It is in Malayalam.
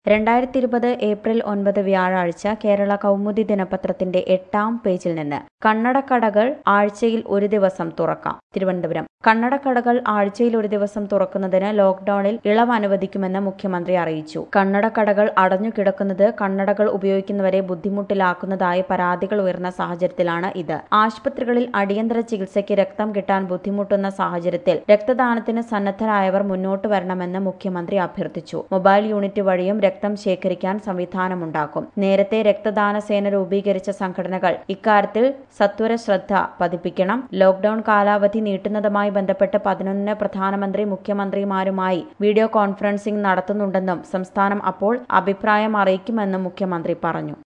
രണ്ടായിരത്തി ഇരുപത് ഏപ്രിൽ ഒൻപത് വ്യാഴാഴ്ച കേരള കൗമുദി ദിനപത്രത്തിന്റെ എട്ടാം പേജിൽ നിന്ന് കണ്ണടക്കടകൾ ആഴ്ചയിൽ ഒരു ദിവസം തുറക്കാം തിരുവനന്തപുരം കണ്ണടക്കടകൾ ആഴ്ചയിൽ ഒരു ദിവസം തുറക്കുന്നതിന് ലോക്ഡൌണിൽ ഇളവ് അനുവദിക്കുമെന്ന് മുഖ്യമന്ത്രി അറിയിച്ചു കണ്ണടക്കടകൾ അടഞ്ഞു കിടക്കുന്നത് കണ്ണടകൾ ഉപയോഗിക്കുന്നവരെ ബുദ്ധിമുട്ടിലാക്കുന്നതായി പരാതികൾ ഉയർന്ന സാഹചര്യത്തിലാണ് ഇത് ആശുപത്രികളിൽ അടിയന്തര ചികിത്സയ്ക്ക് രക്തം കിട്ടാൻ ബുദ്ധിമുട്ടുന്ന സാഹചര്യത്തിൽ രക്തദാനത്തിന് സന്നദ്ധരായവർ മുന്നോട്ട് വരണമെന്ന് മുഖ്യമന്ത്രി അഭ്യർത്ഥിച്ചു മൊബൈൽ യൂണിറ്റ് വഴിയും രക്തം ശേഖരിക്കാൻ സംവിധാനമുണ്ടാക്കും നേരത്തെ രക്തദാന സേന രൂപീകരിച്ച സംഘടനകൾ ഇക്കാര്യത്തിൽ സത്വര ശ്രദ്ധ പതിപ്പിക്കണം ലോക്ഡൌൺ കാലാവധി നീട്ടുന്നതുമായി ബന്ധപ്പെട്ട് പതിനൊന്നിന് പ്രധാനമന്ത്രി മുഖ്യമന്ത്രിമാരുമായി വീഡിയോ കോൺഫറൻസിംഗ് നടത്തുന്നുണ്ടെന്നും സംസ്ഥാനം അപ്പോൾ അഭിപ്രായം അറിയിക്കുമെന്നും മുഖ്യമന്ത്രി പറഞ്ഞു